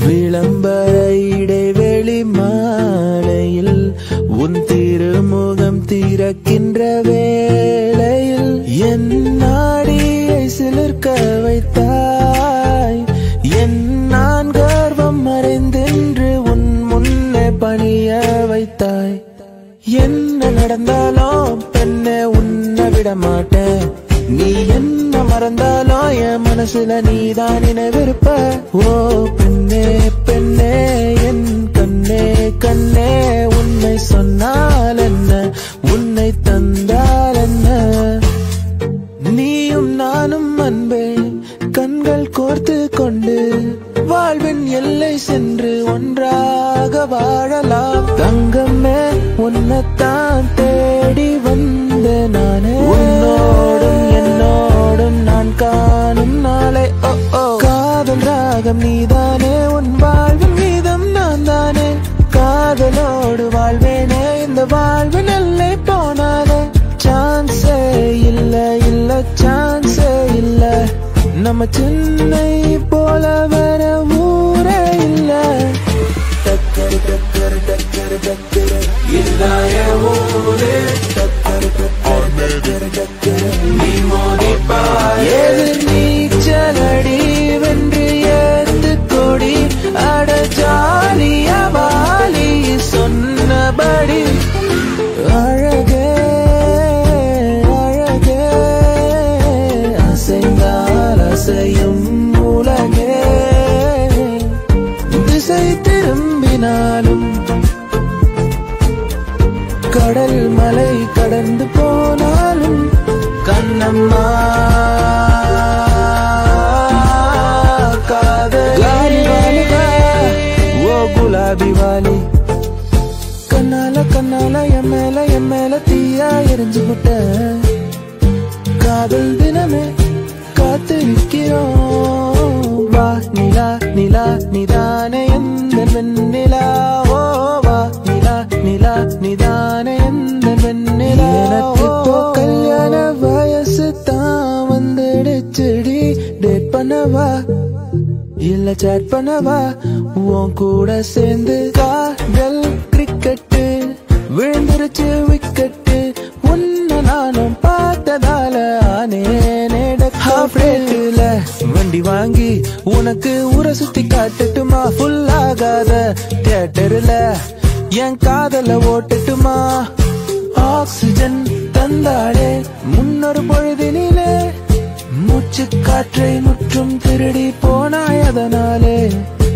விளம்பர இடைவெளி மாலையில் உன் திருமுகம் திறக்கின்ற வேளையில் என் நாடியை சிலிர்க்க வைத்தாய் என் நான் கர்வம் மறைந்தென்று உன் முன்னே பணிய வைத்தாய் என்ன நடந்தாலும் பெண்ணே உன்னை விட மாட்டேன் நீ என்ன மறந்தாலும் என் மனசுல நீதான் நினைவிருப்ப ஓ பெண்ணே பெண்ணே என் கண்ணே கண்ணே உன்னை சொன்னால் என்ன உன்னை தந்தால் என்ன நீயும் நானும் அன்பே கண்கள் கோர்த்து கொண்டு வாழ்வின் எல்லை சென்று ஒன்றாக வாழலாம் தங்கமே உன்னைத்தான் தேடி வந்த நானே உன்னோடும் என்னோடும் நான் காணும் நாளை ஓ ஓ காதல் ராகம் நீதானே உன் வாழ்வின் மீதம் நான் தானே காதலோடு வாழ்வேனே இந்த வாழ்வின் எல்லை போனாலே சான்ஸே இல்ல இல்ல சான்ஸே இல்ல நம்ம சென்னை போல வர ஊரே இல்ல டக்கரு டக்கரு டக்கரு டக்கரு இல்லாய ஊரே டக்கரு டக்கரு டக்கரு டக்கரு நீ மோதிப்பாய் எதிர் நீச்சலடி வென்று ஏத்து கொடி அட ஜாலியா வாலி சொன்னபடி அழகே அழகே அசைந்தால் அசையும் உலகே திசை திரும்பினாலும் கடல் மலை கடந்து போனாலும் கண்ணம்மா காதலி ஓ குலாபி வாலி கண்ணால கண்ணால என் மேல என் மேல தீயா எரிஞ்சு விட்ட காதல் தினமே காத்திருக்கிறோம் வா நிலா நிலா நிதானே எந்த வெண்ணிலா ஓ வா நிலா நிலா நிதானே எந்த வெண்ணிலா எனக்கு இப்போ கல்யாண வயசு தான் வந்துடுச்சுடி டேட் பண்ணவா இல்ல சேட் பண்ணவா உன் கூட சேர்ந்து காதல் கிரிக்கெட்டு விழுந்துருச்சு விக்கெட்டு உன்னை நானும் பார்த்ததால ஆனேனே ஹாஃப்ரேட்ல வண்டி வாங்கி உனக்கு ஊரை சுத்தி காட்டட்டுமா ஃபுல் ஆகாத தியேட்டர்ல என் காதல ஓட்டட்டுமா ஆக்சிஜன் தந்தாளே முன்னொரு பொழுதினிலே மூச்சு காற்றை முற்றும் திருடி போனாய் அதனாலே